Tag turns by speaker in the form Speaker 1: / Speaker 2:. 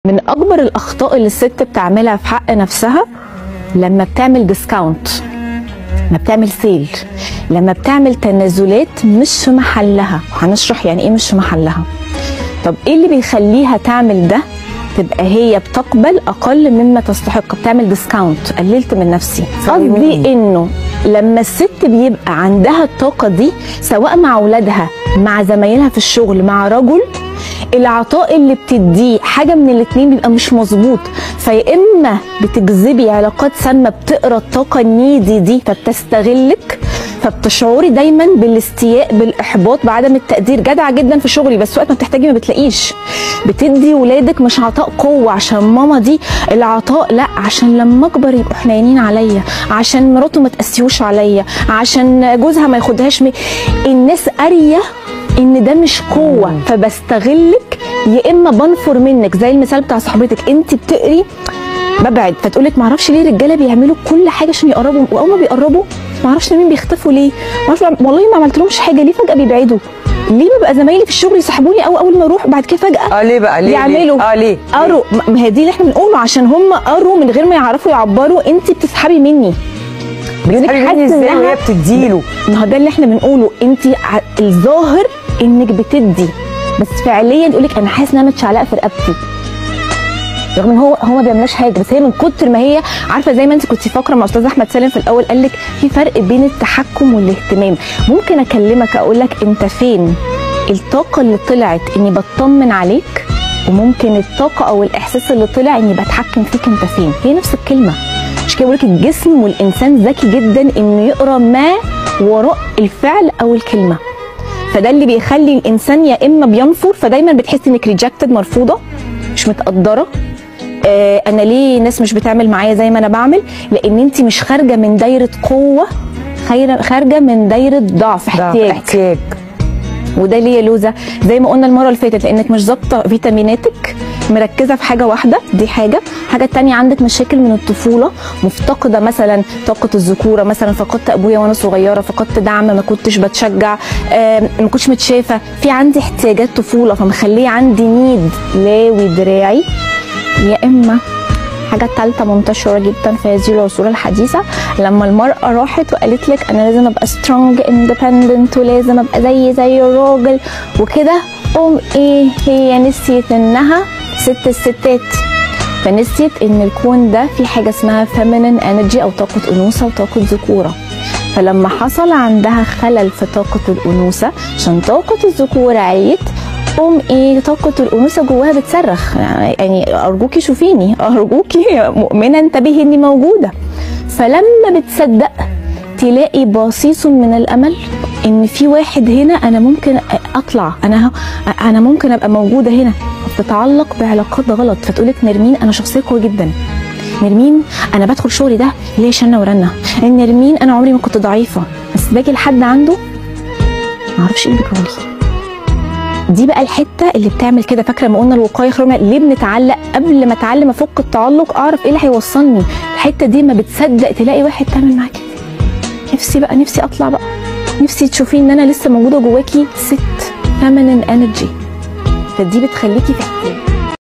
Speaker 1: من اكبر الاخطاء اللي الست بتعملها في حق نفسها لما بتعمل ديسكاونت لما بتعمل سيل لما بتعمل تنازلات مش في محلها هنشرح يعني ايه مش في محلها طب ايه اللي بيخليها تعمل ده تبقى هي بتقبل اقل مما تستحق بتعمل ديسكاونت قللت من نفسي قصدي انه لما الست بيبقى عندها الطاقه دي سواء مع اولادها مع زمايلها في الشغل مع رجل العطاء اللي بتديه حاجه من الاتنين بيبقى مش مظبوط فيا اما بتجذبي علاقات سامه بتقرا الطاقه النيدي دي فبتستغلك فبتشعري دايما بالاستياء بالاحباط بعدم التقدير جدعه جدا في شغلي بس وقت ما بتحتاجي ما بتلاقيش بتدي ولادك مش عطاء قوه عشان ماما دي العطاء لا عشان لما اكبر يبقوا حنينين عليا عشان مراته ما تقسيوش عليا عشان جوزها ما ياخدهاش مي... الناس قاريه ان ده مش قوه فبستغلك يا اما بنفر منك زي المثال بتاع صاحبتك انت بتقري ببعد فتقول لك معرفش ليه الرجاله بيعملوا كل حاجه عشان يقربوا واول ما بيقربوا معرفش مين بيختفوا ليه معرفش والله ما عملت لهمش حاجه ليه فجاه بيبعدوا ليه ببقى زمايلي في الشغل يصاحبوني او اول ما اروح بعد كده فجاه
Speaker 2: اه ليه بقى ليه
Speaker 1: يعملوا
Speaker 2: ليه؟ اه ليه
Speaker 1: قروا ما هي دي اللي احنا بنقوله عشان هم قروا من غير ما يعرفوا يعبروا انت بتسحبي مني
Speaker 2: بتسحبي مني
Speaker 1: حاسة
Speaker 2: ازاي
Speaker 1: إنها-
Speaker 2: وهي بتديله
Speaker 1: ما هو ده اللي احنا بنقوله انت ع- الظاهر انك بتدي بس فعليا يقول لك انا حاسس ان انا متشعلقه في رقبتي رغم ان هو هو ما بيعملش حاجه بس هي من كتر ما هي عارفه زي ما انت كنت فاكره مع استاذ احمد سالم في الاول قال لك في فرق بين التحكم والاهتمام ممكن اكلمك اقول لك انت فين الطاقه اللي طلعت اني بطمن عليك وممكن الطاقه او الاحساس اللي طلع اني بتحكم فيك انت فين هي نفس الكلمه مش كده بقول لك الجسم والانسان ذكي جدا انه يقرا ما وراء الفعل او الكلمه فده اللي بيخلي الانسان يا اما بينفر فدايما بتحس انك ريجكتد مرفوضه مش متقدره آه انا ليه ناس مش بتعمل معايا زي ما انا بعمل لان انت مش خارجه من دايره قوه خير- خارجه من دايره ضعف
Speaker 2: ده
Speaker 1: احتياج
Speaker 2: احتياج
Speaker 1: وده ليه يا لوزه زي ما قلنا المره اللي فاتت لانك مش ظابطه فيتاميناتك مركزه في حاجه واحده دي حاجه حاجه تانية عندك مشاكل من الطفوله مفتقده مثلا طاقه الذكوره مثلا فقدت ابويا وانا صغيره فقدت دعم ما كنتش بتشجع آم، ما كنتش متشافه في عندي احتياجات طفوله فمخليه عندي نيد لاوي دراعي يا اما حاجة تالتة منتشرة جدا في هذه العصور الحديثة لما المرأة راحت وقالت لك أنا لازم أبقى سترونج اندبندنت ولازم أبقى زي زي الراجل وكده قوم إيه هي نسيت إنها ست الستات فنسيت إن الكون ده في حاجة اسمها feminine energy أو طاقة أنوثة وطاقة ذكورة فلما حصل عندها خلل في طاقة الأنوثة عشان طاقة الذكورة عليت قوم ايه طاقة الأنوثة جواها بتصرخ يعني أرجوكي شوفيني أرجوكي يا مؤمنة انتبهي إني موجودة فلما بتصدق تلاقي بصيص من الأمل إن في واحد هنا أنا ممكن أطلع أنا ه- أنا ممكن أبقى موجودة هنا بتتعلق بعلاقات غلط فتقولك نرمين أنا شخصية قوية جدا نرمين انا بدخل شغلي ده ليه شنه ورنه نرمين انا عمري ما كنت ضعيفه بس باجي لحد عنده ما اعرفش ايه اللي بيجرالي دي بقى الحته اللي بتعمل كده فاكره لما قلنا الوقايه خير من- ليه بنتعلق قبل ما اتعلم افك التعلق اعرف ايه اللي هيوصلني الحته دي ما بتصدق تلاقي واحد تعمل معاك كده نفسي بقى نفسي اطلع بقى نفسي تشوفي ان انا لسه موجوده جواكي ست feminine energy فدي بتخليكي في احتياج